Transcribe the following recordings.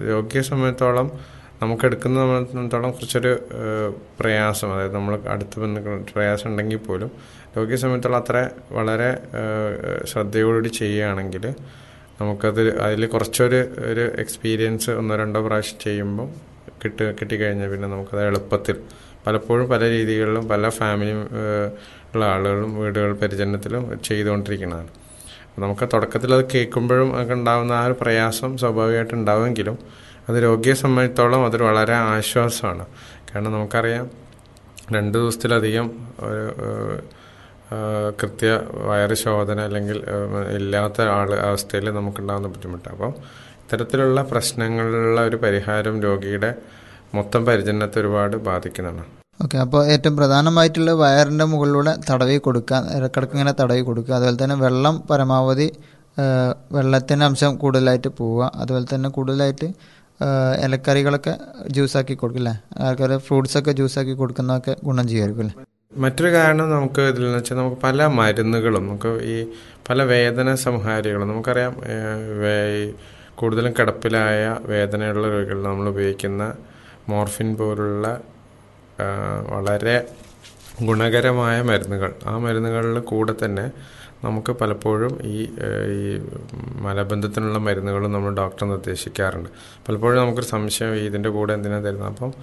രോഗിയെ സംബന്ധിച്ചോളം നമുക്ക് എടുക്കുന്ന സംബന്ധിച്ചിടത്തോളം കുറച്ചൊരു ഏഹ്, പ്രയാസം അതായത് നമ്മൾ അടുത്ത് ബന്ധുക്കൾ പ്രയാസം ഉണ്ടെങ്കിൽ പോലും രോഗിയെ സംബന്ധിച്ചോളം അത്ര വളരെ ഏഹ്, ശ്രദ്ധയോടുകൂടി ചെയ്യുകയാണെങ്കിൽ നമുക്കത് അതിൽ കുറച്ചൊരു ഒരു എക്സ്പീരിയൻസ് ഒന്നോ രണ്ടോ പ്രാവശ്യം ചെയ്യുമ്പോൾ കിട്ടി കിട്ടിക്കഴിഞ്ഞാൽ പിന്നെ നമുക്കത് എളുപ്പത്തിൽ പലപ്പോഴും പല രീതികളിലും പല ഫാമിലി ഉള്ള ആളുകളും വീടുകൾ പരിചരണത്തിലും ചെയ്തുകൊണ്ടിരിക്കുന്നതാണ് അപ്പോൾ നമുക്ക് തുടക്കത്തിൽ അത് കേൾക്കുമ്പോഴും ഒക്കെ ഉണ്ടാകുന്ന ആ ഒരു പ്രയാസം സ്വാഭാവികമായിട്ട് ഉണ്ടാവുമെങ്കിലും അത് രോഗിയെ സംബന്ധിച്ചോളം അതൊരു വളരെ ആശ്വാസമാണ് കാരണം നമുക്കറിയാം രണ്ട് ദിവസത്തിലധികം ഒരു ഏഹ്, ഏഹ്, കൃത്യ വയറ് ശോധന അല്ലെങ്കിൽ ഏഹ്, ഇല്ലാത്ത ആൾ അവസ്ഥയിൽ നമുക്കുണ്ടാകുന്ന ബുദ്ധിമുട്ട് അപ്പം ഇത്തരത്തിലുള്ള പ്രശ്നങ്ങളിലുള്ള ഒരു പരിഹാരം രോഗിയുടെ മൊത്തം പരിചരണത്തെ ഒരുപാട് ബാധിക്കുന്നതാണ് ഓക്കെ അപ്പോൾ ഏറ്റവും പ്രധാനമായിട്ടുള്ള വയറിൻ്റെ മുകളിലൂടെ തടവി കൊടുക്കുക ഇടക്കിടക്ക് ഇങ്ങനെ തടവി കൊടുക്കുക അതുപോലെ തന്നെ വെള്ളം പരമാവധി ആ, വെള്ളത്തിൻ്റെ അംശം കൂടുതലായിട്ട് പോവുക അതുപോലെ തന്നെ കൂടുതലായിട്ട് ആ, ഇലക്കറികളൊക്കെ ജ്യൂസാക്കി കൊടുക്കില്ലേ ആൾക്കാർ ഫ്രൂട്ട്സൊക്കെ ജ്യൂസാക്കി കൊടുക്കുന്നതൊക്കെ ഗുണം ചെയ്യുമായിരിക്കും അല്ലേ മറ്റൊരു കാരണം നമുക്ക് ഇതിൽ എന്ന് വെച്ചാൽ നമുക്ക് പല മരുന്നുകളും നമുക്ക് ഈ പല വേദന സംഹാരികളും നമുക്കറിയാം ഏഹ്, വേ- ഈ കൂടുതലും കിടപ്പിലായ വേദനയുള്ള രോഗികളിൽ നമ്മൾ ഉപയോഗിക്കുന്ന മോർഫിൻ പോലുള്ള ആ, വളരെ ഗുണകരമായ മരുന്നുകൾ ആ മരുന്നുകളിൽ കൂടെ തന്നെ നമുക്ക് പലപ്പോഴും ഈ ഏഹ്, ഈ മലബന്ധത്തിനുള്ള മരുന്നുകളും നമ്മൾ ഡോക്ടർ നിർദ്ദേശിക്കാറുണ്ട് പലപ്പോഴും നമുക്കൊരു സംശയം ഇതിൻ്റെ കൂടെ എന്തിനാണ് തരുന്നത് അപ്പം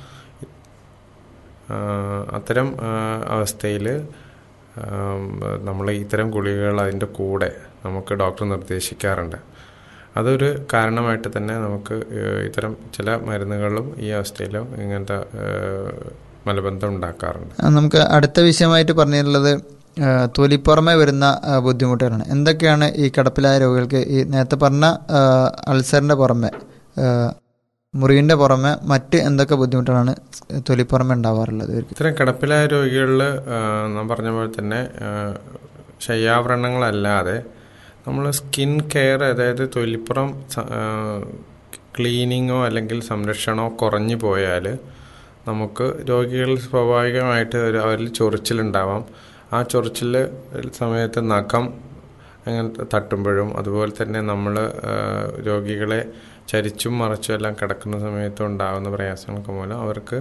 ആഹ് അത്തരം അവസ്ഥയിൽ നമ്മൾ ഇത്തരം ഗുളികകൾ അതിൻ്റെ കൂടെ നമുക്ക് ഡോക്ടർ നിർദ്ദേശിക്കാറുണ്ട് അതൊരു കാരണമായിട്ട് തന്നെ നമുക്ക് ഏഹ് ഇത്തരം ചില മരുന്നുകളും ഈ അവസ്ഥയിലും ഇങ്ങനത്തെ ഏഹ് മലബന്ധം ഉണ്ടാക്കാറുണ്ട് ആ, നമുക്ക് അടുത്ത വിഷയമായിട്ട് പറഞ്ഞിട്ടുള്ളത് ആ, തൊലിപ്പുറമെ വരുന്ന ആ, ബുദ്ധിമുട്ടുകളാണ് എന്തൊക്കെയാണ് ഈ കിടപ്പിലായ രോഗികൾക്ക് ഈ നേരത്തെ പറഞ്ഞ ആ, അൾസറിന്റെ പുറമെ ആ, മുറിവിന്റെ പുറമെ മറ്റ് എന്തൊക്കെ ബുദ്ധിമുട്ടുകളാണ് തൊലിപ്പുറമെ ഉണ്ടാവാറുള്ളത് ഇവർക്ക് ഇത്തരം കിടപ്പിലായ രോഗികളിൽ നാം പറഞ്ഞ പോലെ തന്നെ ആ, ശയ്യാവരണങ്ങളല്ലാതെ നമ്മൾ സ്കിൻ കെയർ അതായത് തൊലിപ്പുറം സ- ആ, ക്ലീനിങ്ങോ അല്ലെങ്കിൽ സംരക്ഷണമോ കുറഞ്ഞു പോയാൽ നമുക്ക് രോഗികൾ സ്വാഭാവികമായിട്ട് ഒരു അവരിൽ ചൊറിച്ചിലുണ്ടാവാം ആ ചൊറിച്ചിൽ സമയത്ത് നഖം അങ്ങനെ തട്ടുമ്പോഴും അതുപോലെ തന്നെ നമ്മൾ രോഗികളെ ചരിച്ചും മറച്ചും എല്ലാം കിടക്കുന്ന സമയത്ത് ഉണ്ടാകുന്ന പ്രയാസങ്ങൾക്ക് മൂലം അവർക്ക്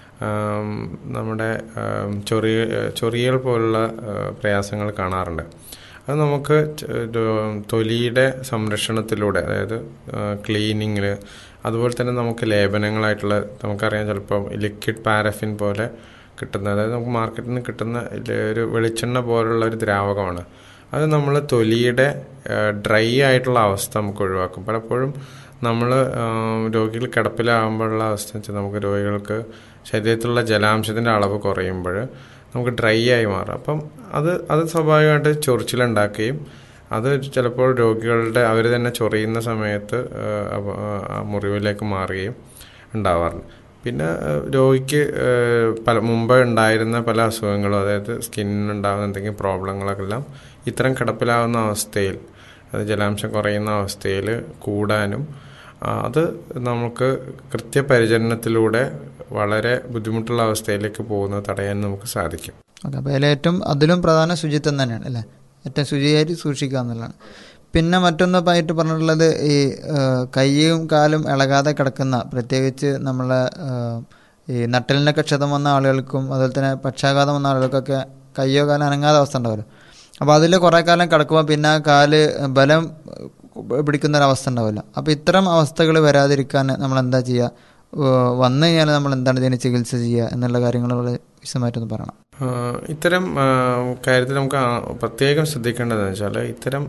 ആം, നമ്മുടെ ആം, ചൊറിയ ചൊറിയൽ പോലുള്ള ആ, പ്രയാസങ്ങൾ കാണാറുണ്ട് അത് നമുക്ക് ച- ഒരു തൊലിയുടെ സംരക്ഷണത്തിലൂടെ അതായത് ക്ലീനിങ്ങിൽ അതുപോലെ തന്നെ നമുക്ക് ലേപനങ്ങളായിട്ടുള്ള നമുക്കറിയാം ചിലപ്പം ലിക്വിഡ് പാരഫിൻ പോലെ കിട്ടുന്ന അതായത് നമുക്ക് മാർക്കറ്റിൽ നിന്ന് കിട്ടുന്ന ഇല്ല ഒരു വെളിച്ചെണ്ണ പോലുള്ള ഒരു ദ്രാവകമാണ് അത് നമ്മൾ തൊലിയുടെ ഡ്രൈ ആയിട്ടുള്ള അവസ്ഥ നമുക്ക് ഒഴിവാക്കും പലപ്പോഴും നമ്മൾ രോഗികൾ കിടപ്പിലാകുമ്പോഴുള്ള അവസ്ഥ വെച്ചാൽ നമുക്ക് രോഗികൾക്ക് ശരീരത്തിലുള്ള ജലാംശത്തിൻ്റെ അളവ് കുറയുമ്പോൾ നമുക്ക് ഡ്രൈ ആയി മാറും അപ്പം അത് അത് സ്വാഭാവികമായിട്ട് ചൊറിച്ചിലുണ്ടാക്കുകയും അത് ചിലപ്പോൾ രോഗികളുടെ അവർ തന്നെ ചൊറിയുന്ന സമയത്ത് ആ, അപ- ആ മുറിവിലേക്ക് മാറുകയും ഉണ്ടാവാറുണ്ട് പിന്നെ ആ, രോഗിക്ക് ആ, പല മുമ്പ് ഉണ്ടായിരുന്ന പല അസുഖങ്ങളും അതായത് സ്കിന്നിനുണ്ടാകുന്ന എന്തെങ്കിലും പ്രോബ്ലങ്ങളെല്ലാം ഇത്തരം കിടപ്പിലാവുന്ന അവസ്ഥയിൽ അത് ജലാംശം കുറയുന്ന അവസ്ഥയിൽ കൂടാനും ആ, അത് നമുക്ക് കൃത്യപരിചരണത്തിലൂടെ വളരെ ബുദ്ധിമുട്ടുള്ള അവസ്ഥയിലേക്ക് പോകുന്നത് തടയാൻ നമുക്ക് സാധിക്കും ഓക്കെ അപ്പോൾ അതിലേറ്റവും അതിലും പ്രധാന ശുചിത്വം തന്നെയാണ് അല്ലേ ഏറ്റവും ശുചിയായിട്ട് സൂക്ഷിക്കുക എന്നുള്ളതാണ് പിന്നെ മറ്റൊന്നായിട്ട് പറഞ്ഞിട്ടുള്ളത് ഈ ആ, കൈയും കാലും ഇളകാതെ കിടക്കുന്ന പ്രത്യേകിച്ച് നമ്മളെ ആ, ഈ നട്ടലിനൊക്കെ ക്ഷതം വന്ന ആളുകൾക്കും അതുപോലെ തന്നെ പക്ഷാഘാതം വന്ന ആളുകൾക്കൊക്കെ കയ്യോ കാലം അനങ്ങാത്ത അവസ്ഥ ഉണ്ടാവുമല്ലോ അപ്പോൾ അതിൽ കുറേ കാലം കിടക്കുമ്പോൾ പിന്നെ ആ കാല് ബലം പിടിക്കുന്ന ഒരു അവസ്ഥ ഉണ്ടാവില്ല അപ്പോൾ ഇത്തരം അവസ്ഥകൾ വരാതിരിക്കാൻ നമ്മൾ എന്താ ചെയ്യുക ഏഹ് വന്നു കഴിഞ്ഞാൽ നമ്മൾ എന്താണ് ഇതിന് ചികിത്സ ചെയ്യുക എന്നുള്ള കാര്യങ്ങളോട് വിശദമായിട്ടൊന്ന് പറയണം ആ, ഇത്തരം ആ, കാര്യത്തിൽ നമുക്ക് ആ പ്രത്യേകം ശ്രദ്ധിക്കേണ്ടതെന്ന് വെച്ചാൽ ഇത്തരം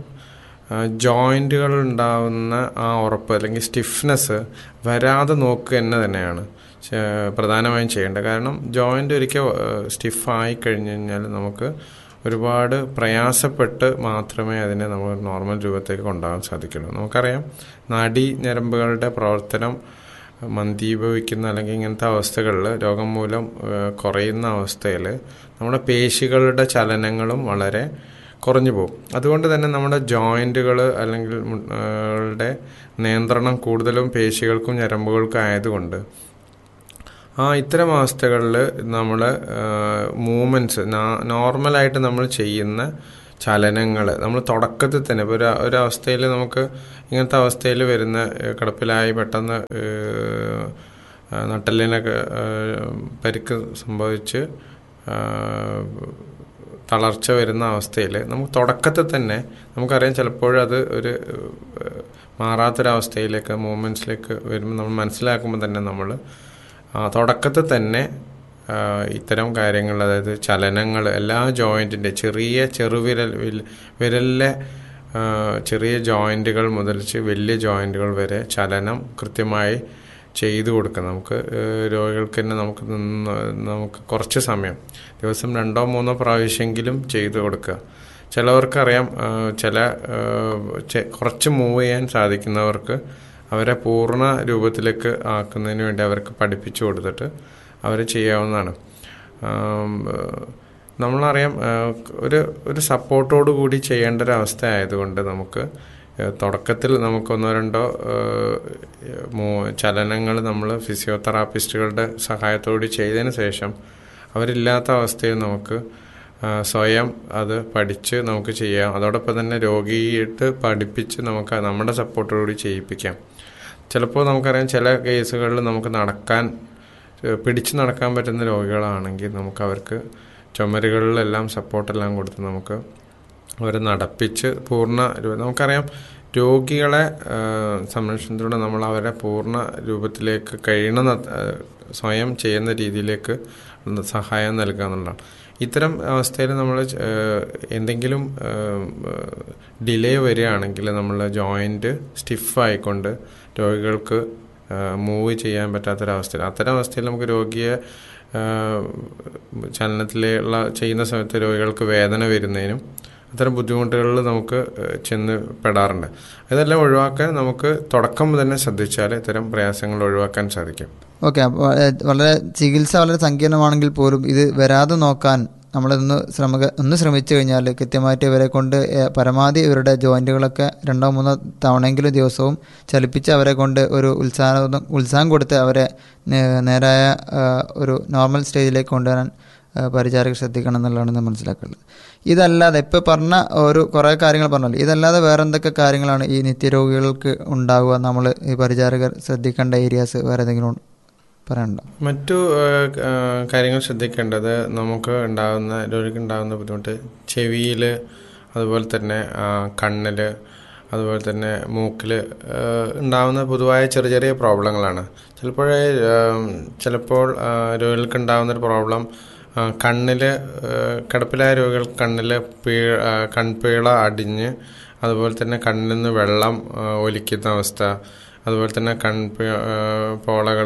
ജോയിൻറ്റുകൾ ഉണ്ടാവുന്ന ആ ഉറപ്പ് അല്ലെങ്കിൽ സ്റ്റിഫ്നെസ് വരാതെ നോക്കുക തന്നെ തന്നെയാണ് ചെ- പ്രധാനമായും ചെയ്യേണ്ടത് കാരണം ജോയിൻ്റ് ഒരിക്കൽ സ്റ്റിഫായി കഴിഞ്ഞ് കഴിഞ്ഞാൽ നമുക്ക് ഒരുപാട് പ്രയാസപ്പെട്ട് മാത്രമേ അതിനെ നമ്മൾ നോർമൽ രൂപത്തേക്ക് കൊണ്ടുപോകാൻ സാധിക്കുള്ളൂ നമുക്കറിയാം നാഡി ഞരമ്പുകളുടെ പ്രവർത്തനം മന്ദീഭവിക്കുന്ന അല്ലെങ്കിൽ ഇങ്ങനത്തെ അവസ്ഥകളിൽ രോഗം മൂലം ഏഹ്, കുറയുന്ന അവസ്ഥയിൽ നമ്മുടെ പേശികളുടെ ചലനങ്ങളും വളരെ കുറഞ്ഞു പോകും അതുകൊണ്ട് തന്നെ നമ്മുടെ ജോയിൻറ്റുകൾ അല്ലെങ്കിൽ മു- ഏഹ്, ളുടെ നിയന്ത്രണം കൂടുതലും പേശികൾക്കും ഞരമ്പുകൾക്കും ആയതുകൊണ്ട് ആ ഇത്തരം അവസ്ഥകളിൽ നമ്മൾ മൂവ്മെൻറ്റ്സ് നോർമലായിട്ട് നമ്മൾ ചെയ്യുന്ന ചലനങ്ങൾ നമ്മൾ തുടക്കത്തിൽ തന്നെ ഇപ്പോൾ ഒരു ഒരവസ്ഥയിൽ നമുക്ക് ഇങ്ങനത്തെ അവസ്ഥയിൽ വരുന്ന ഏഹ്, കിടപ്പിലായി പെട്ടെന്ന് ഏഹ്, ആ, നട്ടെല്ലിനൊക്കെ ഏഹ്, പരിക്ക് സംഭവിച്ച് ആ, തളർച്ച വരുന്ന അവസ്ഥയിൽ നമുക്ക് തുടക്കത്തിൽ തന്നെ നമുക്കറിയാം ചിലപ്പോഴും അത് ഒരു ഏഹ്, മാറാത്തൊരവസ്ഥയിലേക്ക് മൂമെൻറ്റ്സിലേക്ക് വരുമ്പോൾ നമ്മൾ മനസ്സിലാക്കുമ്പോൾ തന്നെ നമ്മൾ തുടക്കത്തിൽ തന്നെ ആ, ഇത്തരം കാര്യങ്ങൾ അതായത് ചലനങ്ങൾ എല്ലാ ജോയിൻറ്റിൻ്റെ ചെറിയ ചെറുവിരൽ വിൽ- വിരലിലെ ആ, ചെറിയ ജോയിൻറ്റുകൾ മുതൽച്ച് വലിയ ജോയിൻറ്റുകൾ വരെ ചലനം കൃത്യമായി ചെയ്തു കൊടുക്കുക നമുക്ക് ഏഹ്, രോഗികൾക്ക് തന്നെ നമുക്ക് നിന്ന് നമുക്ക് കുറച്ച് സമയം ദിവസം രണ്ടോ മൂന്നോ പ്രാവശ്യമെങ്കിലും ചെയ്തു കൊടുക്കുക ചിലവർക്കറിയാം ആ, ചില ആ, ചെ- കുറച്ച് മൂവ് ചെയ്യാൻ സാധിക്കുന്നവർക്ക് അവരെ പൂർണ്ണ രൂപത്തിലേക്ക് ആക്കുന്നതിന് വേണ്ടി അവർക്ക് പഠിപ്പിച്ചു കൊടുത്തിട്ട് അവർ ചെയ്യാവുന്നതാണ് ആം, ഏഹ്, നമ്മളറിയാം ഏഹ്, ഒരു ഒരു സപ്പോർട്ടോട് കൂടി ചെയ്യേണ്ട ഒരു അവസ്ഥ ആയതുകൊണ്ട് നമുക്ക് ഏഹ്, തുടക്കത്തിൽ നമുക്ക് ഒന്നോ രണ്ടോ ചലനങ്ങൾ നമ്മൾ ഫിസിയോതെറാപ്പിസ്റ്റുകളുടെ സഹായത്തോടെ ചെയ്തതിന് ശേഷം അവരില്ലാത്ത അവസ്ഥയിൽ നമുക്ക് ആ, സ്വയം അത് പഠിച്ച് നമുക്ക് ചെയ്യാം അതോടൊപ്പം തന്നെ രോഗിയിട്ട് പഠിപ്പിച്ച് നമുക്ക് നമ്മുടെ സപ്പോർട്ടോടുകൂടി ചെയ്യിപ്പിക്കാം ചിലപ്പോൾ നമുക്കറിയാം ചില കേസുകളിൽ നമുക്ക് നടക്കാൻ ഏഹ്, പിടിച്ചു നടക്കാൻ പറ്റുന്ന രോഗികളാണെങ്കിൽ നമുക്ക് അവർക്ക് ചുമരുകളിലെല്ലാം സപ്പോർട്ടെല്ലാം കൊടുത്ത് നമുക്ക് അവരെ നടപ്പിച്ച് പൂർണ്ണ രൂ- നമുക്കറിയാം രോഗികളെ ആ, സംരക്ഷണത്തിലൂടെ നമ്മൾ അവരെ പൂർണ്ണ രൂപത്തിലേക്ക് കഴിയണ സ്വയം ചെയ്യുന്ന രീതിയിലേക്ക് ഒന്ന് സഹായം നൽകുക എന്നുള്ളതാണ് ഇത്തരം അവസ്ഥയിൽ നമ്മൾ എന്തെങ്കിലും ഡിലേ വരികയാണെങ്കിൽ നമ്മൾ ജോയിൻറ്റ് സ്റ്റിഫായിക്കൊണ്ട് രോഗികൾക്ക് മൂവ് ചെയ്യാൻ പറ്റാത്തൊരവസ്ഥയിൽ അത്തരം അവസ്ഥയിൽ നമുക്ക് രോഗിയെ ആ, ചലനത്തിലുള്ള ചെയ്യുന്ന സമയത്ത് രോഗികൾക്ക് വേദന വരുന്നതിനും അത്തരം ബുദ്ധിമുട്ടുകളിൽ നമുക്ക് ഏഹ്, ചെന്ന് പെടാറുണ്ട് ഇതെല്ലാം ഒഴിവാക്കാൻ നമുക്ക് തുടക്കം തന്നെ ശ്രദ്ധിച്ചാൽ ഇത്തരം പ്രയാസങ്ങൾ ഒഴിവാക്കാൻ സാധിക്കും ഓക്കെ അപ്പോൾ വളരെ ചികിത്സ വളരെ സങ്കീർണമാണെങ്കിൽ പോലും ഇത് വരാതെ നോക്കാൻ നമ്മളൊന്ന് ശ്രമക ഒന്ന് ശ്രമിച്ചു കഴിഞ്ഞാൽ കൃത്യമായിട്ട് ഇവരെ കൊണ്ട് ഏ- പരമാവധി ഇവരുടെ ജോയിൻറ്റുകളൊക്കെ രണ്ടോ മൂന്നോ തവണയെങ്കിലും ദിവസവും ചലിപ്പിച്ച് അവരെ കൊണ്ട് ഒരു ഉത്സാഹം ഉത്സാഹം കൊടുത്ത് അവരെ നേ- നേരായ ആ, ഒരു നോർമൽ സ്റ്റേജിലേക്ക് കൊണ്ടുവരാൻ ആ, പരിചാരകർ ശ്രദ്ധിക്കണം എന്നുള്ളതാണ് ഞാൻ മനസ്സിലാക്കുന്നത് ഇതല്ലാതെ ഇപ്പോൾ പറഞ്ഞ ഒരു കുറേ കാര്യങ്ങൾ പറഞ്ഞല്ലോ ഇതല്ലാതെ വേറെ എന്തൊക്കെ കാര്യങ്ങളാണ് ഈ നിത്യരോഗികൾക്ക് ഉണ്ടാവുക നമ്മൾ ഈ പരിചാരകർ ശ്രദ്ധിക്കേണ്ട ഏരിയാസ് വേറെ ഏതെങ്കിലും പറയാനുണ്ടോ മറ്റു ഏഹ്, ഏഹ്, കാര്യങ്ങൾ ശ്രദ്ധിക്കേണ്ടത് നമുക്ക് ഉണ്ടാകുന്ന രോഗിക്ക് ഉണ്ടാകുന്ന ബുദ്ധിമുട്ട് ചെവിയിൽ അതുപോലെ തന്നെ കണ്ണിൽ അതുപോലെ തന്നെ മൂക്കിൽ ഉണ്ടാകുന്ന പൊതുവായ ചെറിയ ചെറിയ പ്രോബ്ലങ്ങളാണ് ചിലപ്പോഴേ ഏഹ്, ചിലപ്പോൾ ഏഹ്, രോഗികൾക്ക് ഉണ്ടാകുന്ന ഒരു പ്രോബ്ലം കണ്ണിൽ കിടപ്പിലായ രോഗികൾക്ക് കണ്ണിൽ പീ ഏഹ്, കൺപീള അടിഞ്ഞ് അതുപോലെ തന്നെ കണ്ണിൽ നിന്ന് വെള്ളം ഏഹ്, ഒലിക്കുന്ന അവസ്ഥ അതുപോലെ തന്നെ കൺ പോളകൾ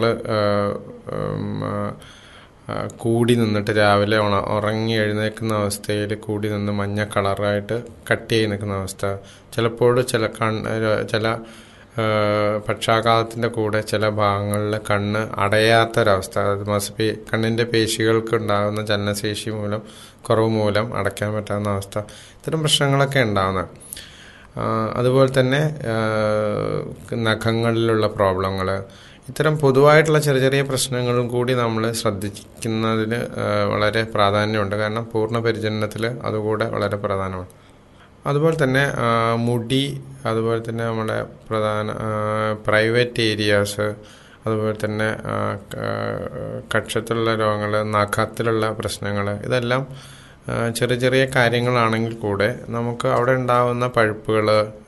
കൂടി നിന്നിട്ട് രാവിലെ ഉണ ഉറങ്ങി എഴുന്നേൽക്കുന്ന അവസ്ഥയിൽ കൂടി നിന്ന് മഞ്ഞ കളറായിട്ട് കട്ട് ചെയ്ത് നിൽക്കുന്ന അവസ്ഥ ചിലപ്പോൾ ചില കൺ ചില ആ, പക്ഷാഘാതത്തിൻ്റെ കൂടെ ചില ഭാഗങ്ങളിൽ കണ്ണ് അടയാത്തൊരവസ്ഥ അതായത് മസ്പേ കണ്ണിൻ്റെ പേശികൾക്ക് ഉണ്ടാകുന്ന ചലനശേഷി മൂലം കുറവ് മൂലം അടയ്ക്കാൻ പറ്റാവുന്ന അവസ്ഥ ഇത്തരം പ്രശ്നങ്ങളൊക്കെ ഉണ്ടാകുന്നത് ആ, അതുപോലെ തന്നെ ആ, നഖങ്ങളിലുള്ള പ്രോബ്ലങ്ങൾ ഇത്തരം പൊതുവായിട്ടുള്ള ചെറിയ ചെറിയ പ്രശ്നങ്ങളും കൂടി നമ്മൾ ശ്രദ്ധിക്കുന്നതിന് ആ, വളരെ പ്രാധാന്യമുണ്ട് കാരണം പൂർണ്ണ പരിചരണത്തിൽ അതുകൂടെ വളരെ പ്രധാനമാണ് അതുപോലെ തന്നെ ആ, മുടി അതുപോലെ തന്നെ നമ്മുടെ പ്രധാന പ്രൈവറ്റ് ഏരിയാസ് അതുപോലെ തന്നെ ആ, ക- കക്ഷത്തിലുള്ള രോഗങ്ങൾ നഖത്തിലുള്ള പ്രശ്നങ്ങൾ ഇതെല്ലാം ആ, ചെറിയ ചെറിയ കാര്യങ്ങളാണെങ്കിൽ കൂടെ നമുക്ക് അവിടെ ഉണ്ടാകുന്ന പഴുപ്പുകൾ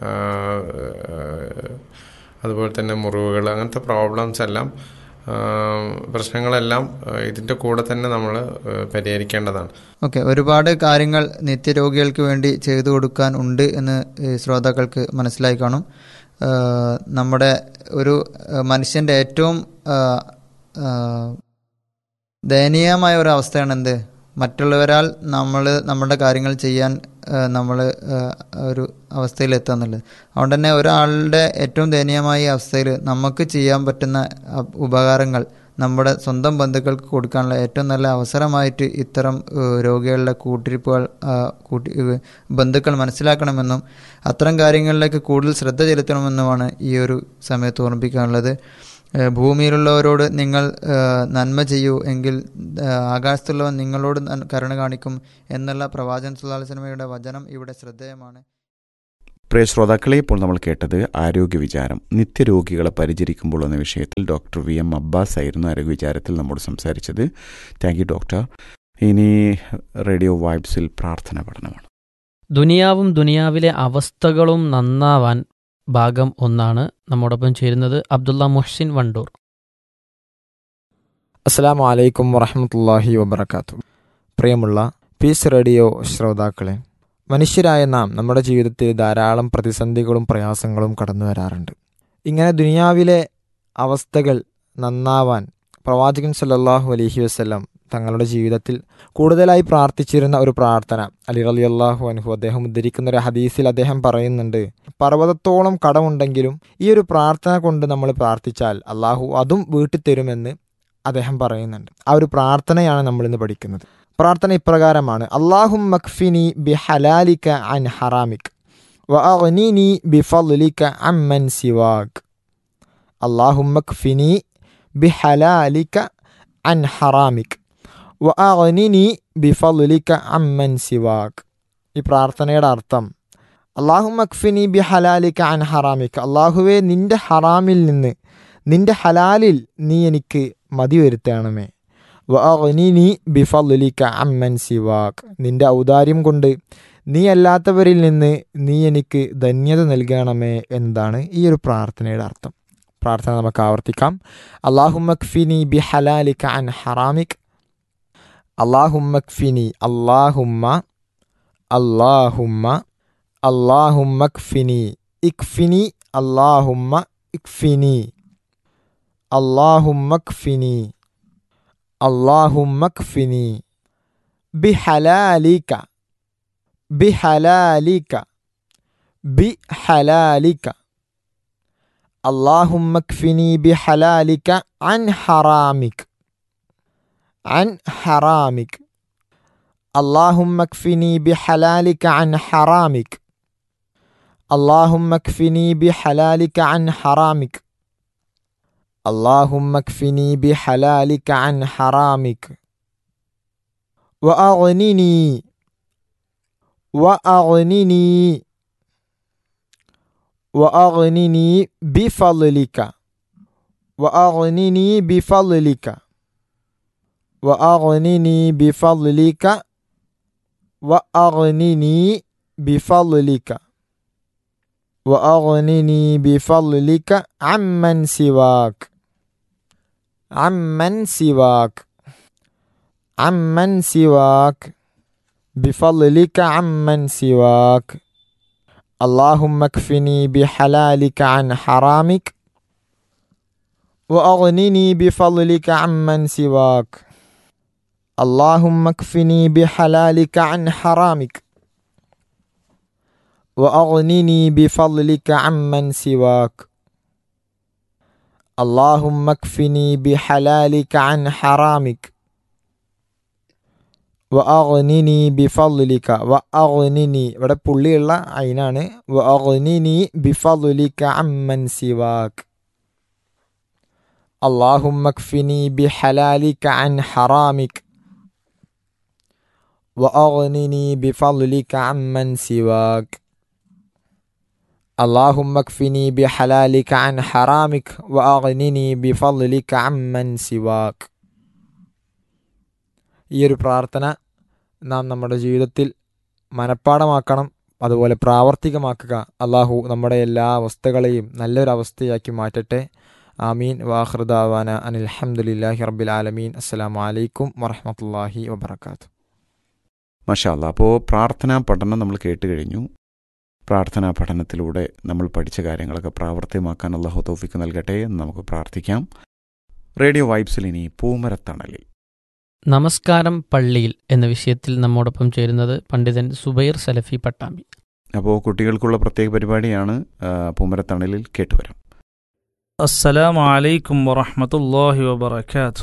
അതുപോലെ തന്നെ മുറിവുകൾ അങ്ങനത്തെ പ്രോബ്ലംസ് എല്ലാം ആ, പ്രശ്നങ്ങളെല്ലാം ആ, ഇതിൻ്റെ കൂടെ തന്നെ നമ്മൾ പരിഹരിക്കേണ്ടതാണ് ഓക്കെ ഒരുപാട് കാര്യങ്ങൾ നിത്യരോഗികൾക്ക് വേണ്ടി ചെയ്തു കൊടുക്കാൻ ഉണ്ട് എന്ന് ഈ ശ്രോതാക്കൾക്ക് മനസ്സിലായി കാണും ആ, നമ്മുടെ ഒരു ആ, മനുഷ്യൻ്റെ ഏറ്റവും ആ, ആ, ദയനീയമായ ഒരു അവസ്ഥയാണ് എന്ത് മറ്റുള്ളവരാൽ നമ്മൾ നമ്മുടെ കാര്യങ്ങൾ ചെയ്യാൻ നമ്മൾ ഒരു അവസ്ഥയിൽ എത്തുക എന്നുള്ളത് അതുകൊണ്ട് തന്നെ ഒരാളുടെ ഏറ്റവും ദയനീയമായ ഈ അവസ്ഥയിൽ നമുക്ക് ചെയ്യാൻ പറ്റുന്ന അ- ഉപകാരങ്ങൾ നമ്മുടെ സ്വന്തം ബന്ധുക്കൾക്ക് കൊടുക്കാനുള്ള ഏറ്റവും നല്ല അവസരമായിട്ട് ഇത്തരം ഏഹ്, രോഗികളുടെ കൂട്ടിരിപ്പുകൾ ആ, കൂട്ടി ഏഹ്, ബന്ധുക്കൾ മനസ്സിലാക്കണമെന്നും അത്തരം കാര്യങ്ങളിലേക്ക് കൂടുതൽ ശ്രദ്ധ ചെലുത്തണമെന്നുമാണ് ഈ ഒരു സമയത്ത് ഓർമ്മിപ്പിക്കാനുള്ളത് ഏഹ് ഭൂമിയിലുള്ളവരോട് നിങ്ങൾ ഏഹ് നന്മ ചെയ്യൂ എങ്കിൽ ഏഹ് ആകാശത്തുള്ളവൻ നിങ്ങളോട് നൻ- കരുണ കാണിക്കും എന്നുള്ള പ്രവാചകൻ സുല്ലാസ്ലമയുടെ വചനം ഇവിടെ ശ്രദ്ധേയമാണ് പ്രിയ ശ്രോതാക്കളെ ഇപ്പോൾ നമ്മൾ കേട്ടത് ആരോഗ്യ വിചാരം നിത്യരോഗികളെ പരിചരിക്കുമ്പോൾ എന്ന വിഷയത്തിൽ ഡോക്ടർ വി എം അബ്ബാസ് ആയിരുന്നു ആരോഗ്യ വിചാരത്തിൽ നമ്മോട് സംസാരിച്ചത് താങ്ക് യു ഡോക്ടർ ഇനി റേഡിയോ വൈബ്സിൽ പ്രാർത്ഥന പഠനമാണ് ദുനിയാവും ദുനിയാവിലെ അവസ്ഥകളും നന്നാവാൻ ഭാഗം ഒന്നാണ് നമ്മോടൊപ്പം ചേരുന്നത് അബ്ദുള്ള മുഹ്സിൻ വണ്ടൂർ അസ്സാം വലൈക്കും വറഹമത്തല്ലാഹി വബർക്കാത്തു പ്രിയമുള്ള പീസ് റേഡിയോ ശ്രോതാക്കളെ മനുഷ്യരായ നാം നമ്മുടെ ജീവിതത്തിൽ ധാരാളം പ്രതിസന്ധികളും പ്രയാസങ്ങളും കടന്നു വരാറുണ്ട് ഇങ്ങനെ ദുനിയാവിലെ അവസ്ഥകൾ നന്നാവാൻ പ്രവാചകൻ സല്ലല്ലാഹു അലൈഹി വസ്ലം തങ്ങളുടെ ജീവിതത്തിൽ കൂടുതലായി പ്രാർത്ഥിച്ചിരുന്ന ഒരു പ്രാർത്ഥന അലി അലി അള്ളാഹു അനുഹു അദ്ദേഹം ഉദ്ധരിക്കുന്ന ഒരു ഹദീസിൽ അദ്ദേഹം പറയുന്നുണ്ട് പർവ്വതത്തോളം കടമുണ്ടെങ്കിലും ഈ ഒരു പ്രാർത്ഥന കൊണ്ട് നമ്മൾ പ്രാർത്ഥിച്ചാൽ അള്ളാഹു അതും വീട്ടിൽ തരുമെന്ന് അദ്ദേഹം പറയുന്നുണ്ട് ആ ഒരു പ്രാർത്ഥനയാണ് നമ്മൾ ഇന്ന് പഠിക്കുന്നത് പ്രാർത്ഥന ഇപ്രകാരമാണ് അള്ളാഹും മക്ഫിനി ബി ഹലാലിക അൻ ഹറാമിക് വഅഗ്നിനി ബി ഫളിക അമ്മൻ സിവാക് അള്ളാഹും മക്ഫിനി ബി ഹലാലിക അൻ ഹറാമിക് വഅഗ്നിനി ബി ഫളിക അമ്മൻ സിവാക് ഈ പ്രാർത്ഥനയുടെ അർത്ഥം അള്ളാഹു മക്ഫിനി ബി ഹലാലിക അൻ ഹറാമിക് അള്ളാഹുവെ നിന്റെ ഹറാമിൽ നിന്ന് നിന്റെ ഹലാലിൽ നീ എനിക്ക് മതി വരുത്തണമേ വഅഗ്നിനി ബിഫലിക അമ്മൻ സിവാക് നിന്റെ ഔദാര്യം കൊണ്ട് നീ അല്ലാത്തവരിൽ നിന്ന് നീ എനിക്ക് ധന്യത നൽകണമേ എന്നതാണ് ഈ ഒരു പ്രാർത്ഥനയുടെ അർത്ഥം പ്രാർത്ഥന നമുക്ക് ആവർത്തിക്കാം അള്ളാഹുമക്ഫിനി ബി ഹലാലിക അൻ ഹറാമിക് അള്ളാഹുമക്ഫിനി അള്ളാഹുമ്മ അള്ളാഹുമ്മ അള്ളാഹുമക്ഫിനി ഇക്ഫിനി അള്ളാഹുമ്മ ഇക്ഫിനി അള്ളാഹുമക്ഫിനി اللهم اكفني بحلالك بحلالك بحلالك اللهم اكفني بحلالك عن حرامك عن حرامك اللهم اكفني بحلالك عن حرامك اللهم اكفني بحلالك عن حرامك اللهم اكفني بحلالك عن حرامك وأغنني وأغنني وأغنني بفضلك وأغنني بفضلك وأغنني بفضلك وأغنني بفضلك وأغنني بفضلك عمن سواك عمن سواك عمن سواك بفضلك عمن سواك اللهم اكفني بحلالك عن حرامك وأغنني بفضلك عمن سواك اللهم اكفني بحلالك عن حرامك وأغنني بفضلك عمن سواك اللهم اكفني بحلالك عن حرامك وأغنني بفضلك وأغنني ഇവിടെ പുള്ളിയുള്ള അയിനാണ് وأغنني بفضلك عمن سواك اللهم اكفني بحلالك عن حرامك وأغنني بفضلك عمن سواك اللهم اكفني بحلالك عن حرامك وأغنني بفضلك عمن سواك ഈ ഒരു പ്രാർത്ഥന നാം നമ്മുടെ ജീവിതത്തിൽ മനഃപ്പാടമാക്കണം അതുപോലെ പ്രാവർത്തികമാക്കുക അള്ളാഹു നമ്മുടെ എല്ലാ അവസ്ഥകളെയും നല്ലൊരു അവസ്ഥയാക്കി മാറ്റട്ടെ ആമീൻ വാഹൃദാവാന അനിൽഹമുല്ലാഹി റബ്ബിൽ ആലമീൻ അസ്സലാം വലൈക്കും വറഹമത്തല്ലാഹി വബർക്കാത്തു മഷാല്ല അപ്പോൾ പ്രാർത്ഥനാ പഠനം നമ്മൾ കേട്ട് കഴിഞ്ഞു പ്രാർത്ഥനാ പഠനത്തിലൂടെ നമ്മൾ പഠിച്ച കാര്യങ്ങളൊക്കെ പ്രാവർത്തികമാക്കാൻ അള്ളാഹു തോഫിക്ക് നൽകട്ടെ എന്ന് നമുക്ക് പ്രാർത്ഥിക്കാം റേഡിയോ വൈബ്സിൽ ഇനി പൂമരത്തണലിൽ നമസ്കാരം പള്ളിയിൽ എന്ന വിഷയത്തിൽ നമ്മോടൊപ്പം ചേരുന്നത് പണ്ഡിതൻ സുബൈർ സലഫി പട്ടാമ്പി അപ്പോൾ കുട്ടികൾക്കുള്ള പ്രത്യേക പരിപാടിയാണ് ആ, പൂമരത്തണലിൽ കേട്ടുവരാം السلام عليكم ورحمة الله وبركاته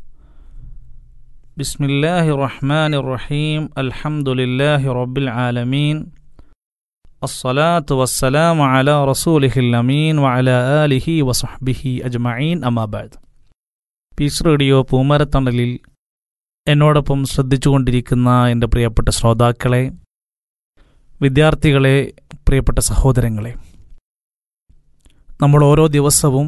بسم الله الرحمن الرحيم الحمد لله رب العالمين الصلاة والسلام على رسوله الأمين وعلى آله وصحبه أجمعين أما بعد പീസ് റേഡിയോ പൂമരത്തണലിൽ എന്നോടൊപ്പം ശ്രദ്ധിച്ചുകൊണ്ടിരിക്കുന്ന എൻ്റെ പ്രിയപ്പെട്ട ശ്രോതാക്കളെ വിദ്യാർത്ഥികളെ പ്രിയപ്പെട്ട സഹോദരങ്ങളെ നമ്മൾ ഓരോ ദിവസവും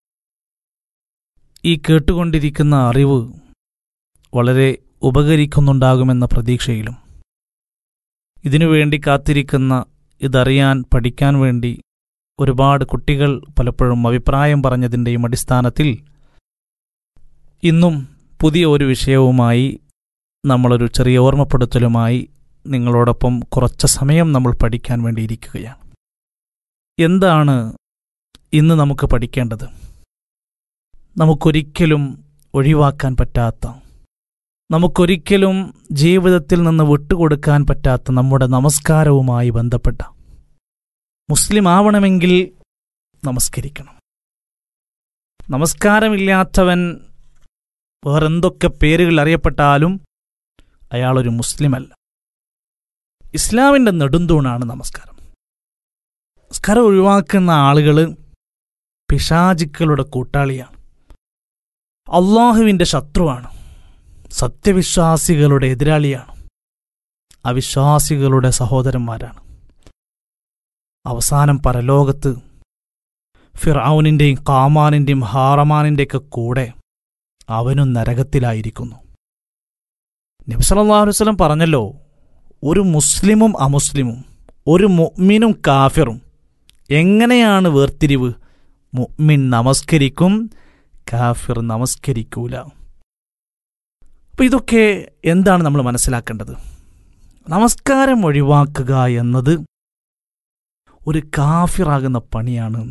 ഈ കേട്ടുകൊണ്ടിരിക്കുന്ന അറിവ് വളരെ ഉപകരിക്കുന്നുണ്ടാകുമെന്ന പ്രതീക്ഷയിലും ഇതിനുവേണ്ടി കാത്തിരിക്കുന്ന ഇതറിയാൻ പഠിക്കാൻ വേണ്ടി ഒരുപാട് കുട്ടികൾ പലപ്പോഴും അഭിപ്രായം പറഞ്ഞതിൻ്റെയും അടിസ്ഥാനത്തിൽ ഇന്നും പുതിയ ഒരു വിഷയവുമായി നമ്മളൊരു ചെറിയ ഓർമ്മപ്പെടുത്തലുമായി നിങ്ങളോടൊപ്പം കുറച്ച് സമയം നമ്മൾ പഠിക്കാൻ വേണ്ടിയിരിക്കുകയാണ് എന്താണ് ഇന്ന് നമുക്ക് പഠിക്കേണ്ടത് നമുക്കൊരിക്കലും ഒഴിവാക്കാൻ പറ്റാത്ത നമുക്കൊരിക്കലും ജീവിതത്തിൽ നിന്ന് വിട്ടുകൊടുക്കാൻ പറ്റാത്ത നമ്മുടെ നമസ്കാരവുമായി ബന്ധപ്പെട്ട മുസ്ലിം ആവണമെങ്കിൽ നമസ്കരിക്കണം നമസ്കാരമില്ലാത്തവൻ വേറെന്തൊക്കെ പേരുകൾ അറിയപ്പെട്ടാലും അയാളൊരു മുസ്ലിമല്ല ഇസ്ലാമിൻ്റെ നെടുന്തൂണാണ് നമസ്കാരം നമസ്കാരം ഒഴിവാക്കുന്ന ആളുകൾ പിശാചിക്കളുടെ കൂട്ടാളിയാണ് അള്ളാഹുവിൻ്റെ ശത്രുവാണ് സത്യവിശ്വാസികളുടെ എതിരാളിയാണ് അവിശ്വാസികളുടെ സഹോദരന്മാരാണ് അവസാനം പരലോകത്ത് ഫിറൌനിൻ്റെയും കാമാനിൻ്റെയും ഹാറമാനിൻ്റെയൊക്കെ കൂടെ അവനും നരകത്തിലായിരിക്കുന്നു നബിസല്ലാഹു വസ്ലം പറഞ്ഞല്ലോ ഒരു മുസ്ലിമും അമുസ്ലിമും ഒരു മുഅ്മിനും കാഫിറും എങ്ങനെയാണ് വേർതിരിവ് മുഅ്മിൻ നമസ്കരിക്കും കാഫിർ നമസ്കരിക്കൂല അപ്പോൾ ഇതൊക്കെ എന്താണ് നമ്മൾ മനസ്സിലാക്കേണ്ടത് നമസ്കാരം ഒഴിവാക്കുക എന്നത് ഒരു കാഫിറാകുന്ന പണിയാണ്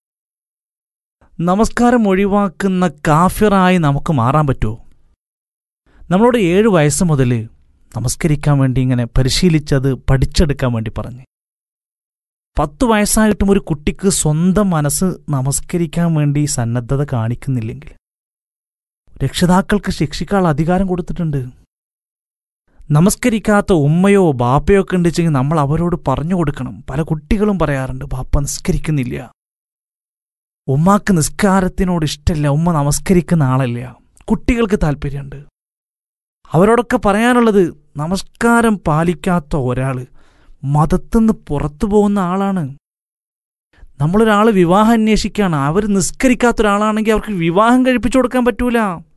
നമസ്കാരം ഒഴിവാക്കുന്ന കാഫിറായി നമുക്ക് മാറാൻ പറ്റുമോ നമ്മളോട് ഏഴ് വയസ്സ് മുതൽ നമസ്കരിക്കാൻ വേണ്ടി ഇങ്ങനെ പരിശീലിച്ചത് പഠിച്ചെടുക്കാൻ വേണ്ടി പറഞ്ഞു പത്ത് വയസ്സായിട്ടും ഒരു കുട്ടിക്ക് സ്വന്തം മനസ്സ് നമസ്കരിക്കാൻ വേണ്ടി സന്നദ്ധത കാണിക്കുന്നില്ലെങ്കിൽ രക്ഷിതാക്കൾക്ക് ശിക്ഷിക്കാനുള്ള അധികാരം കൊടുത്തിട്ടുണ്ട് നമസ്കരിക്കാത്ത ഉമ്മയോ ബാപ്പയോ ഒക്കെ ഉണ്ടെച്ചെങ്കിൽ നമ്മൾ അവരോട് പറഞ്ഞു കൊടുക്കണം പല കുട്ടികളും പറയാറുണ്ട് ബാപ്പ നിസ്കരിക്കുന്നില്ല ഉമ്മാക്ക് നിസ്കാരത്തിനോട് ഇഷ്ടമില്ല ഉമ്മ നമസ്കരിക്കുന്ന ആളല്ല കുട്ടികൾക്ക് താല്പര്യമുണ്ട് അവരോടൊക്കെ പറയാനുള്ളത് നമസ്കാരം പാലിക്കാത്ത ഒരാള് മതത്തിന്ന് പുറത്തു പോകുന്ന ആളാണ് നമ്മളൊരാൾ വിവാഹം അന്വേഷിക്കുകയാണ് അവർ നിസ്കരിക്കാത്ത ഒരാളാണെങ്കിൽ അവർക്ക് വിവാഹം കഴിപ്പിച്ചു കൊടുക്കാൻ പറ്റൂല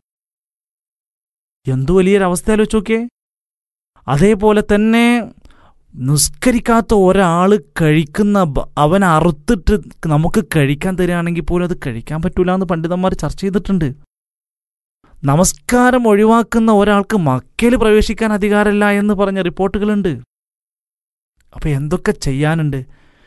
എന്തു വലിയൊരവസ്ഥ ആലോചിച്ചോക്കേ അതേപോലെ തന്നെ നിസ്കരിക്കാത്ത ഒരാൾ കഴിക്കുന്ന ബ- അവൻ അറുത്തിട്ട് നമുക്ക് കഴിക്കാൻ തരികയാണെങ്കിൽ പോലും അത് കഴിക്കാൻ പറ്റൂല എന്ന് പണ്ഡിതന്മാർ ചർച്ച ചെയ്തിട്ടുണ്ട് നമസ്കാരം ഒഴിവാക്കുന്ന ഒരാൾക്ക് മക്കയിൽ പ്രവേശിക്കാൻ അധികാരമില്ല എന്ന് പറഞ്ഞ റിപ്പോർട്ടുകളുണ്ട് അപ്പൊ എന്തൊക്കെ ചെയ്യാനുണ്ട്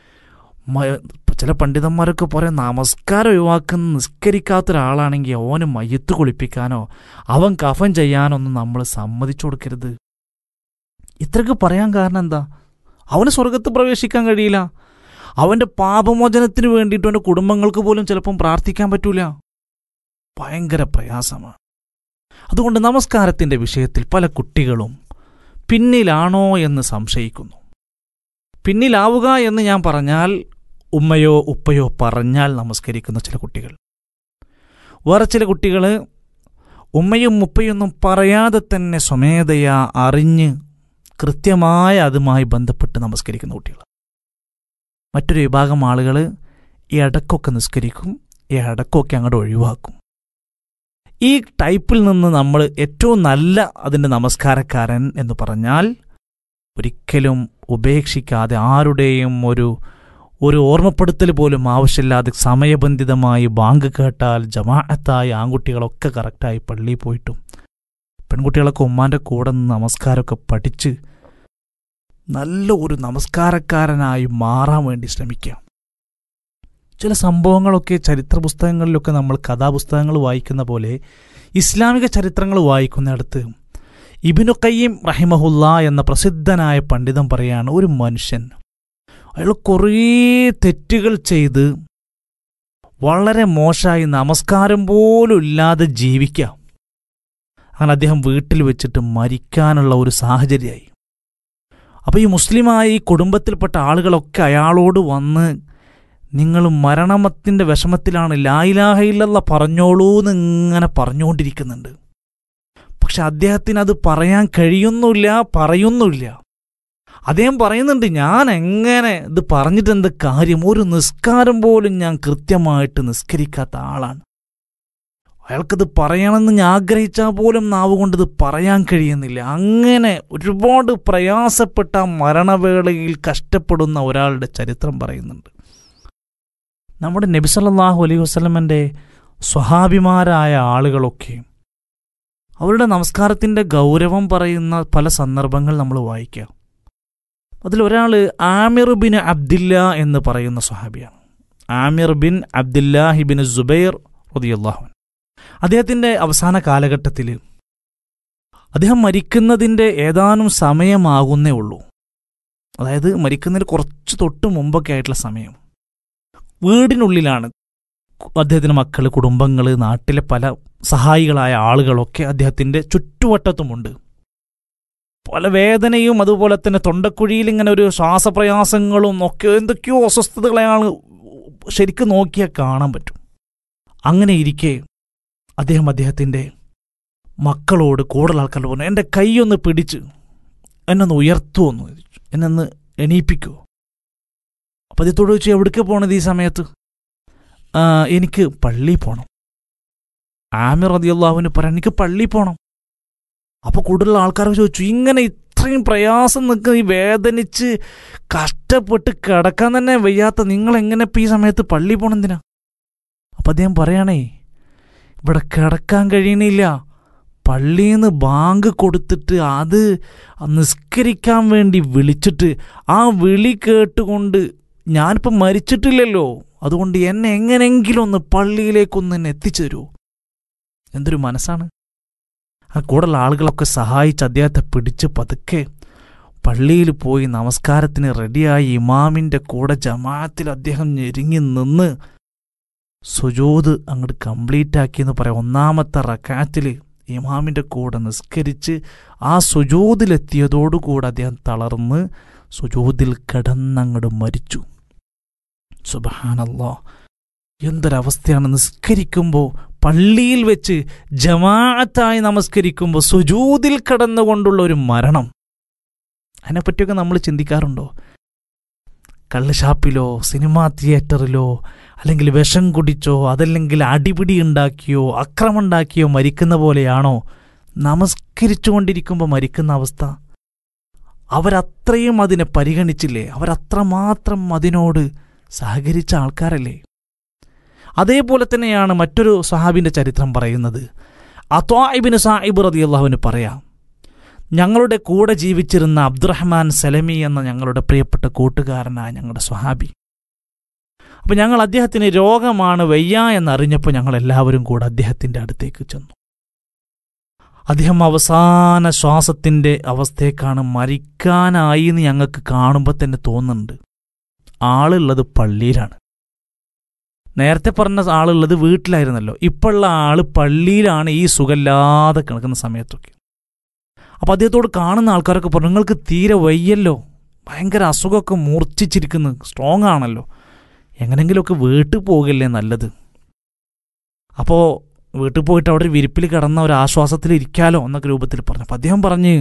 മ- ചില പണ്ഡിതന്മാരൊക്കെ പറയാം നമസ്കാരം ഒഴിവാക്കുന്ന നിസ്കരിക്കാത്ത ഒരാളാണെങ്കിൽ അവന് മയ്യത്ത് കുളിപ്പിക്കാനോ അവൻ കഫൻ ചെയ്യാനൊന്നും നമ്മൾ സമ്മതിച്ചു കൊടുക്കരുത് ഇത്രയൊക്കെ പറയാൻ കാരണം എന്താ അവന് സ്വർഗത്ത് പ്രവേശിക്കാൻ കഴിയില്ല അവന്റെ പാപമോചനത്തിന് വേണ്ടിയിട്ട് അവന്റെ കുടുംബങ്ങൾക്ക് പോലും ചിലപ്പം പ്രാർത്ഥിക്കാൻ പറ്റൂല ഭയങ്കര പ്രയാസമാണ് അതുകൊണ്ട് നമസ്കാരത്തിന്റെ വിഷയത്തിൽ പല കുട്ടികളും പിന്നിലാണോ എന്ന് സംശയിക്കുന്നു പിന്നിലാവുക എന്ന് ഞാൻ പറഞ്ഞാൽ ഉമ്മയോ ഉപ്പയോ പറഞ്ഞാൽ നമസ്കരിക്കുന്ന ചില കുട്ടികൾ വേറെ ചില കുട്ടികൾ ഉമ്മയും ഉപ്പയൊന്നും പറയാതെ തന്നെ സ്വമേധയാ അറിഞ്ഞ് കൃത്യമായ അതുമായി ബന്ധപ്പെട്ട് നമസ്കരിക്കുന്ന കുട്ടികൾ മറ്റൊരു വിഭാഗം ആളുകൾ ഈ ഇടക്കൊക്കെ നിസ്കരിക്കും ഈ ഇടക്കൊക്കെ അങ്ങോട്ട് ഒഴിവാക്കും ഈ ടൈപ്പിൽ നിന്ന് നമ്മൾ ഏറ്റവും നല്ല അതിൻ്റെ നമസ്കാരക്കാരൻ എന്ന് പറഞ്ഞാൽ ഒരിക്കലും ഉപേക്ഷിക്കാതെ ആരുടെയും ഒരു ഒരു ഓർമ്മപ്പെടുത്തൽ പോലും ആവശ്യമില്ലാതെ സമയബന്ധിതമായി ബാങ്ക് കേട്ടാൽ ജമാഅത്തായി ആൺകുട്ടികളൊക്കെ കറക്റ്റായി പള്ളിയിൽ പോയിട്ടും പെൺകുട്ടികളൊക്കെ ഉമ്മാൻ്റെ കൂടെ നിന്ന് നമസ്കാരമൊക്കെ പഠിച്ച് നല്ല ഒരു നമസ്കാരക്കാരനായി മാറാൻ വേണ്ടി ശ്രമിക്കാം ചില സംഭവങ്ങളൊക്കെ ചരിത്ര പുസ്തകങ്ങളിലൊക്കെ നമ്മൾ കഥാപുസ്തകങ്ങൾ വായിക്കുന്ന പോലെ ഇസ്ലാമിക ചരിത്രങ്ങൾ വായിക്കുന്നിടത്ത് ഇബിനു കയ്യം റഹിമഹുല്ല എന്ന പ്രസിദ്ധനായ പണ്ഡിതൻ പറയാണ് ഒരു മനുഷ്യൻ അയാൾ കുറേ തെറ്റുകൾ ചെയ്ത് വളരെ മോശമായി നമസ്കാരം പോലും ഇല്ലാതെ ജീവിക്കാം അങ്ങനെ അദ്ദേഹം വീട്ടിൽ വെച്ചിട്ട് മരിക്കാനുള്ള ഒരു സാഹചര്യമായി അപ്പോൾ ഈ മുസ്ലിമായ ഈ കുടുംബത്തിൽപ്പെട്ട ആളുകളൊക്കെ അയാളോട് വന്ന് നിങ്ങൾ മരണമത്തിൻ്റെ വിഷമത്തിലാണ് ലായിലാഹയില്ല പറഞ്ഞോളൂ എന്ന് ഇങ്ങനെ പറഞ്ഞുകൊണ്ടിരിക്കുന്നുണ്ട് പക്ഷെ അദ്ദേഹത്തിന് അത് പറയാൻ കഴിയുന്നില്ല പറയുന്നില്ല അദ്ദേഹം പറയുന്നുണ്ട് ഞാൻ എങ്ങനെ ഇത് പറഞ്ഞിട്ട് എന്ത് കാര്യം ഒരു നിസ്കാരം പോലും ഞാൻ കൃത്യമായിട്ട് നിസ്കരിക്കാത്ത ആളാണ് അയാൾക്കത് പറയണമെന്ന് ഞാൻ ആഗ്രഹിച്ചാൽ പോലും നാവ് കൊണ്ട് ഇത് പറയാൻ കഴിയുന്നില്ല അങ്ങനെ ഒരുപാട് പ്രയാസപ്പെട്ട ആ മരണവേളയിൽ കഷ്ടപ്പെടുന്ന ഒരാളുടെ ചരിത്രം പറയുന്നുണ്ട് നമ്മുടെ നബിസല്ലാഹു അലൈഹി വസ്ലമൻ്റെ സ്വഹാഭിമാരായ ആളുകളൊക്കെ അവരുടെ നമസ്കാരത്തിൻ്റെ ഗൗരവം പറയുന്ന പല സന്ദർഭങ്ങൾ നമ്മൾ വായിക്കാം അതിലൊരാൾ ആമിർ ബിൻ അബ്ദില്ല എന്ന് പറയുന്ന സ്വഹാബിയാണ് ആമിർ ബിൻ അബ്ദുല്ലാഹിബിൻ സുബൈർ റതിയല്ലാഹുൻ അദ്ദേഹത്തിൻ്റെ അവസാന കാലഘട്ടത്തിൽ അദ്ദേഹം മരിക്കുന്നതിൻ്റെ ഏതാനും സമയമാകുന്നേ ഉള്ളൂ അതായത് മരിക്കുന്നതിന് കുറച്ച് തൊട്ട് മുമ്പൊക്കെ ആയിട്ടുള്ള സമയം വീടിനുള്ളിലാണ് അദ്ദേഹത്തിൻ്റെ മക്കൾ കുടുംബങ്ങൾ നാട്ടിലെ പല സഹായികളായ ആളുകളൊക്കെ അദ്ദേഹത്തിൻ്റെ ചുറ്റുവട്ടത്തുമുണ്ട് പല വേദനയും അതുപോലെ തന്നെ തൊണ്ടക്കുഴിയിൽ ഇങ്ങനെ ഒരു ശ്വാസപ്രയാസങ്ങളും ഒക്കെ എന്തൊക്കെയോ അസ്വസ്ഥതകളെയാണ് ശരിക്കും നോക്കിയാൽ കാണാൻ പറ്റും അങ്ങനെ ഇരിക്കെ അദ്ദേഹം അദ്ദേഹത്തിൻ്റെ മക്കളോട് കൂടുതൽ ആൾക്കാരോട് പറഞ്ഞു എൻ്റെ കൈയൊന്ന് പിടിച്ച് എന്നൊന്ന് ഉയർത്തുമെന്ന് ചോദിച്ചു എന്നെ ഒന്ന് എണീപ്പിക്കുമോ അപ്പം അദ്ദേഹത്തോട് ചോദിച്ചു എവിടേക്ക് പോണത് ഈ സമയത്ത് "ആ, എനിക്ക് പള്ളി പോകണം ആമിർ റതിയല്ലാഹുവിന് പറയാൻ എനിക്ക് പള്ളി പോകണം അപ്പോൾ കൂടുതൽ ആൾക്കാരൊക്കെ ചോദിച്ചു ഇങ്ങനെ ഇത്രയും പ്രയാസം നിൽക്കുന്ന ഈ വേദനിച്ച് കഷ്ടപ്പെട്ട് കിടക്കാൻ തന്നെ വയ്യാത്ത നിങ്ങൾ എങ്ങനെ ഇപ്പം ഈ സമയത്ത് പള്ളി പോകണം എന്തിനാ അപ്പം അദ്ദേഹം പറയണേ ഇവിടെ കിടക്കാൻ കഴിയണില്ല പള്ളിയിൽ നിന്ന് ബാങ്ക് കൊടുത്തിട്ട് അത് നിസ്കരിക്കാൻ വേണ്ടി വിളിച്ചിട്ട് ആ വിളി കേട്ടുകൊണ്ട് ഞാനിപ്പോൾ മരിച്ചിട്ടില്ലല്ലോ അതുകൊണ്ട് എന്നെ എങ്ങനെങ്കിലും ഒന്ന് പള്ളിയിലേക്കൊന്ന് എന്നെ എത്തിച്ചു തരുമോ എന്തൊരു മനസ്സാണ് ആ കൂടുതൽ ആളുകളൊക്കെ സഹായിച്ച് അദ്ദേഹത്തെ പിടിച്ച് പതുക്കെ പള്ളിയിൽ പോയി നമസ്കാരത്തിന് റെഡിയായി ഇമാമിൻ്റെ കൂടെ ജമാഅത്തിൽ അദ്ദേഹം ഞെരുങ്ങി നിന്ന് സുജൂത് അങ്ങോട്ട് കംപ്ലീറ്റ് ആക്കിയെന്ന് പറയാം ഒന്നാമത്തെ റക്കാത്തിൽ ഇമാമിൻ്റെ കൂടെ നിസ്കരിച്ച് ആ സുജൂതിലെത്തിയതോടുകൂടെ അദ്ദേഹം തളർന്ന് സുജൂതിൽ കിടന്നങ്ങോട്ട് മരിച്ചു സുബഹാനല്ലോ എന്തൊരവസ്ഥയാണ് നിസ്കരിക്കുമ്പോൾ പള്ളിയിൽ വെച്ച് ജമാഅത്തായി നമസ്കരിക്കുമ്പോൾ സുജൂതിൽ കിടന്നുകൊണ്ടുള്ള ഒരു മരണം അതിനെപ്പറ്റിയൊക്കെ നമ്മൾ ചിന്തിക്കാറുണ്ടോ കള്ള് ഷാപ്പിലോ സിനിമാ തിയേറ്ററിലോ അല്ലെങ്കിൽ വിഷം കുടിച്ചോ അതല്ലെങ്കിൽ അടിപിടി ഉണ്ടാക്കിയോ അക്രമം ഉണ്ടാക്കിയോ മരിക്കുന്ന പോലെയാണോ നമസ്കരിച്ചുകൊണ്ടിരിക്കുമ്പോൾ മരിക്കുന്ന അവസ്ഥ അവരത്രയും അതിനെ പരിഗണിച്ചില്ലേ അവരത്രമാത്രം അതിനോട് സഹകരിച്ച ആൾക്കാരല്ലേ അതേപോലെ തന്നെയാണ് മറ്റൊരു സഹാബിന്റെ ചരിത്രം പറയുന്നത് അത്വായിബിന് സാഹിബ് റതി അള്ളാഹുവിന് പറയാം ഞങ്ങളുടെ കൂടെ ജീവിച്ചിരുന്ന അബ്ദുറഹ്മാൻ സലമി എന്ന ഞങ്ങളുടെ പ്രിയപ്പെട്ട കൂട്ടുകാരനായ ഞങ്ങളുടെ സ്വഹാബി അപ്പം ഞങ്ങൾ അദ്ദേഹത്തിന് രോഗമാണ് വയ്യ എന്നറിഞ്ഞപ്പോൾ ഞങ്ങൾ എല്ലാവരും കൂടെ അദ്ദേഹത്തിൻ്റെ അടുത്തേക്ക് ചെന്നു അദ്ദേഹം അവസാന ശ്വാസത്തിൻ്റെ അവസ്ഥയേക്കാണ് മരിക്കാനായി എന്ന് ഞങ്ങൾക്ക് കാണുമ്പോൾ തന്നെ തോന്നുന്നുണ്ട് ആളുള്ളത് പള്ളിയിലാണ് നേരത്തെ പറഞ്ഞ ആളുള്ളത് വീട്ടിലായിരുന്നല്ലോ ഇപ്പോഴുള്ള ആള് പള്ളിയിലാണ് ഈ സുഖമില്ലാതെ കിടക്കുന്ന സമയത്തൊക്കെ അപ്പോൾ അദ്ദേഹത്തോട് കാണുന്ന ആൾക്കാരൊക്കെ പറഞ്ഞു നിങ്ങൾക്ക് തീരെ വയ്യല്ലോ ഭയങ്കര അസുഖമൊക്കെ മൂർച്ഛിച്ചിരിക്കുന്നു സ്ട്രോങ് ആണല്ലോ എങ്ങനെങ്കിലുമൊക്കെ വീട്ടിൽ പോകില്ലേ നല്ലത് അപ്പോൾ വീട്ടിൽ പോയിട്ട് അവിടെ ഒരു വിരിപ്പിൽ കിടന്ന ഒരു ആശ്വാസത്തിൽ ഇരിക്കാലോ എന്നൊക്കെ രൂപത്തിൽ പറഞ്ഞു അപ്പം അദ്ദേഹം പറഞ്ഞ്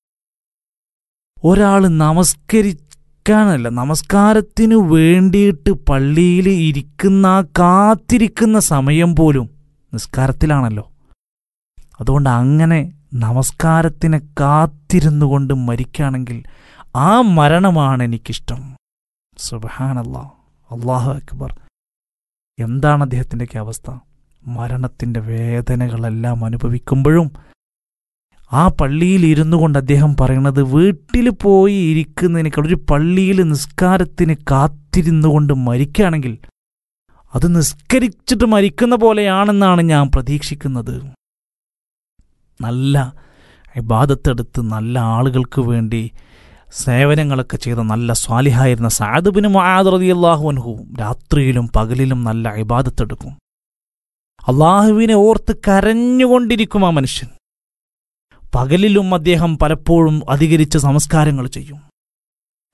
ഒരാൾ നമസ്കരിക്കാനല്ല നമസ്കാരത്തിനു വേണ്ടിയിട്ട് പള്ളിയിൽ ഇരിക്കുന്ന ആ കാത്തിരിക്കുന്ന സമയം പോലും നിസ്കാരത്തിലാണല്ലോ അതുകൊണ്ട് അങ്ങനെ നമസ്കാരത്തിനെ കാത്തിരുന്നു കൊണ്ട് മരിക്കുകയാണെങ്കിൽ ആ മരണമാണ് എനിക്കിഷ്ടം സുബഹാനല്ലാ അള്ളാഹു അക്ബർ എന്താണ് അദ്ദേഹത്തിൻ്റെയൊക്കെ അവസ്ഥ മരണത്തിൻ്റെ വേദനകളെല്ലാം അനുഭവിക്കുമ്പോഴും ആ പള്ളിയിൽ ഇരുന്നു കൊണ്ട് അദ്ദേഹം പറയുന്നത് വീട്ടിൽ പോയി ഇരിക്കുന്നതിനേക്കാൾ ഒരു പള്ളിയിൽ നിസ്കാരത്തിന് കാത്തിരുന്നു കൊണ്ട് മരിക്കുകയാണെങ്കിൽ അത് നിസ്കരിച്ചിട്ട് മരിക്കുന്ന പോലെയാണെന്നാണ് ഞാൻ പ്രതീക്ഷിക്കുന്നത് നല്ല ഇബാദത്തെടുത്ത് നല്ല ആളുകൾക്ക് വേണ്ടി സേവനങ്ങളൊക്കെ ചെയ്ത നല്ല സ്വാലിഹായിരുന്ന സാദുബിന് മഹാദറതിയല്ലാഹു അൻഹു രാത്രിയിലും പകലിലും നല്ല ഇബാദത്തെടുക്കും അള്ളാഹുവിനെ ഓർത്ത് കരഞ്ഞുകൊണ്ടിരിക്കും ആ മനുഷ്യൻ പകലിലും അദ്ദേഹം പലപ്പോഴും അധികരിച്ച് സംസ്കാരങ്ങൾ ചെയ്യും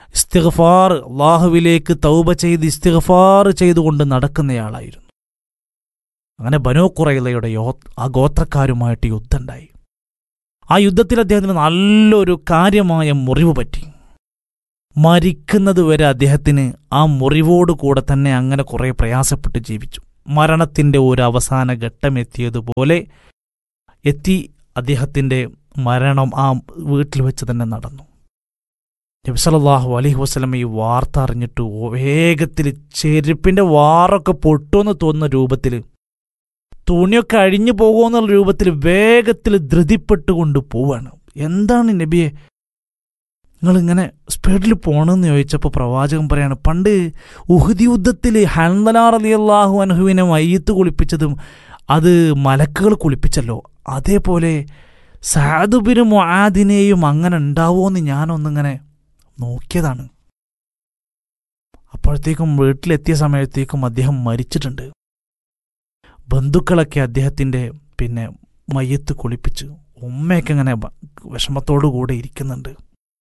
ഇസ്തിഗ്ഫാർ അള്ളാഹുവിലേക്ക് തൗബ ചെയ്ത് ഇസ്തിഗ്ഫാർ ചെയ്തുകൊണ്ട് നടക്കുന്നയാളായിരുന്നു അങ്ങനെ ബനോ കുറയിലയുടെ യോ ആ ഗോത്രക്കാരുമായിട്ട് യുദ്ധമുണ്ടായി ആ യുദ്ധത്തിൽ അദ്ദേഹത്തിന് നല്ലൊരു കാര്യമായ മുറിവ് പറ്റി മരിക്കുന്നത് വരെ അദ്ദേഹത്തിന് ആ മുറിവോട് കൂടെ തന്നെ അങ്ങനെ കുറെ പ്രയാസപ്പെട്ട് ജീവിച്ചു മരണത്തിന്റെ ഒരു അവസാന ഘട്ടം എത്തിയതുപോലെ എത്തി അദ്ദേഹത്തിന്റെ മരണം ആ വീട്ടിൽ വെച്ച് തന്നെ നടന്നു നബിസലാഹു അലൈഹി വസ്ലം ഈ വാർത്ത അറിഞ്ഞിട്ട് വേഗത്തിൽ ചെരുപ്പിന്റെ വാറൊക്കെ പൊട്ടുമെന്ന് തോന്നുന്ന രൂപത്തിൽ തുണിയൊക്കെ അഴിഞ്ഞു പോകുമെന്നുള്ള രൂപത്തിൽ വേഗത്തിൽ ധൃതിപ്പെട്ടുകൊണ്ട് പോവാണ് എന്താണ് നബിയെ നിങ്ങൾ ഇങ്ങനെ സ്പീഡിൽ പോകണമെന്ന് ചോദിച്ചപ്പോൾ പ്രവാചകൻ പറയാണ് പണ്ട് ഉഹുദി യുദ്ധത്തിൽ ഹൻദലാർ അലി അള്ളാഹു അനഹുവിനെ മയ്യത്ത് കുളിപ്പിച്ചതും അത് മലക്കുകൾ കുളിപ്പിച്ചല്ലോ അതേപോലെ സാദുബിന് മൊആദിനെയും അങ്ങനെ ഉണ്ടാവുമോയെന്ന് ഞാനൊന്നിങ്ങനെ നോക്കിയതാണ് അപ്പോഴത്തേക്കും വീട്ടിലെത്തിയ സമയത്തേക്കും അദ്ദേഹം മരിച്ചിട്ടുണ്ട് ബന്ധുക്കളൊക്കെ അദ്ദേഹത്തിൻ്റെ പിന്നെ മയ്യത്ത് കുളിപ്പിച്ച് ഉമ്മയൊക്കെ ഇങ്ങനെ ബ- വിഷമത്തോടു കൂടെ ഇരിക്കുന്നുണ്ട്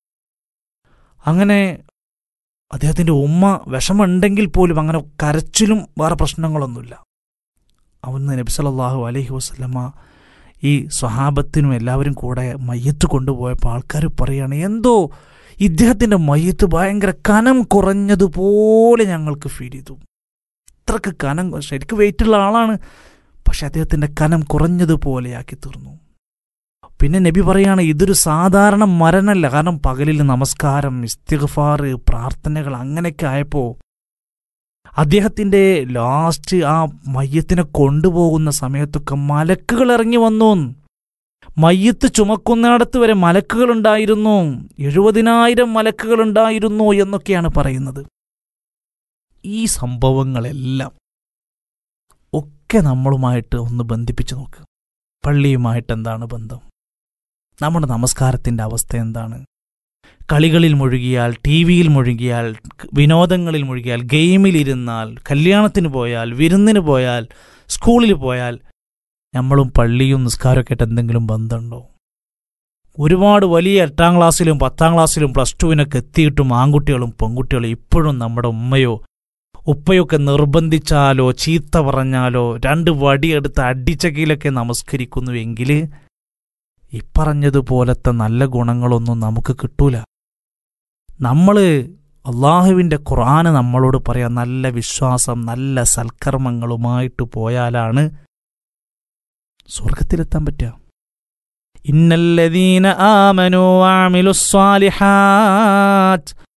അങ്ങനെ അദ്ദേഹത്തിൻ്റെ ഉമ്മ വിഷമമുണ്ടെങ്കിൽ പോലും അങ്ങനെ കരച്ചിലും വേറെ പ്രശ്നങ്ങളൊന്നുമില്ല അവിടുന്ന് നബി സല്ലല്ലാഹു അലൈഹി വസല്ലമ ഈ സ്വഹാബത്തിനും എല്ലാവരും കൂടെ മയ്യത്ത് കൊണ്ടുപോയപ്പോൾ ആൾക്കാർ പറയാണ് എന്തോ ഇദ്ദേഹത്തിൻ്റെ മയ്യത്ത് ഭയങ്കര കനം കുറഞ്ഞതുപോലെ ഞങ്ങൾക്ക് ഫീൽ ചെയ്തു അത്രക്ക് കനം ശരിക്കും വെയിറ്റുള്ള ആളാണ് പക്ഷെ അദ്ദേഹത്തിൻ്റെ കനം കുറഞ്ഞതുപോലെയാക്കി തീർന്നു പിന്നെ നബി പറയാണ് ഇതൊരു സാധാരണ മരണമല്ല കാരണം പകലിൽ നമസ്കാരം ഇസ്തിഗ്ഫാർ പ്രാർത്ഥനകൾ അങ്ങനെയൊക്കെ ആയപ്പോൾ അദ്ദേഹത്തിന്റെ ലാസ്റ്റ് ആ മയ്യത്തിനെ കൊണ്ടുപോകുന്ന സമയത്തൊക്കെ മലക്കുകൾ ഇറങ്ങി വന്നു മയ്യത്ത് ചുമക്കുന്നിടത്ത് വരെ മലക്കുകൾ ഉണ്ടായിരുന്നു എഴുപതിനായിരം മലക്കുകൾ ഉണ്ടായിരുന്നു എന്നൊക്കെയാണ് പറയുന്നത് ഈ സംഭവങ്ങളെല്ലാം ഒക്കെ നമ്മളുമായിട്ട് ഒന്ന് ബന്ധിപ്പിച്ച് നോക്ക് പള്ളിയുമായിട്ട് എന്താണ് ബന്ധം നമ്മുടെ നമസ്കാരത്തിൻ്റെ അവസ്ഥ എന്താണ് കളികളിൽ മുഴുകിയാൽ ടി വിയിൽ മുഴുകിയാൽ വിനോദങ്ങളിൽ മുഴുകിയാൽ ഗെയിമിലിരുന്നാൽ കല്യാണത്തിന് പോയാൽ വിരുന്നിന് പോയാൽ സ്കൂളിൽ പോയാൽ നമ്മളും പള്ളിയും നിസ്കാരമൊക്കെ ആയിട്ട് എന്തെങ്കിലും ബന്ധമുണ്ടോ ഒരുപാട് വലിയ എട്ടാം ക്ലാസ്സിലും പത്താം ക്ലാസ്സിലും പ്ലസ് ടുവിനൊക്കെ എത്തിയിട്ടും ആൺകുട്ടികളും പെൺകുട്ടികളും ഇപ്പോഴും നമ്മുടെ ഉമ്മയോ ഉപ്പയൊക്കെ നിർബന്ധിച്ചാലോ ചീത്ത പറഞ്ഞാലോ രണ്ട് വടിയെടുത്ത് അടിച്ചകയിലൊക്കെ നമസ്കരിക്കുന്നുവെങ്കിൽ ഇപ്പറഞ്ഞതുപോലത്തെ നല്ല ഗുണങ്ങളൊന്നും നമുക്ക് കിട്ടൂല നമ്മൾ അള്ളാഹുവിൻ്റെ ഖുർആന് നമ്മളോട് പറയാം നല്ല വിശ്വാസം നല്ല സൽക്കർമ്മങ്ങളുമായിട്ട് പോയാലാണ് സ്വർഗത്തിലെത്താൻ പറ്റുക ഇന്നല്ലദീന ആമനു വാമിലുസ്വാലിഹാത്ത്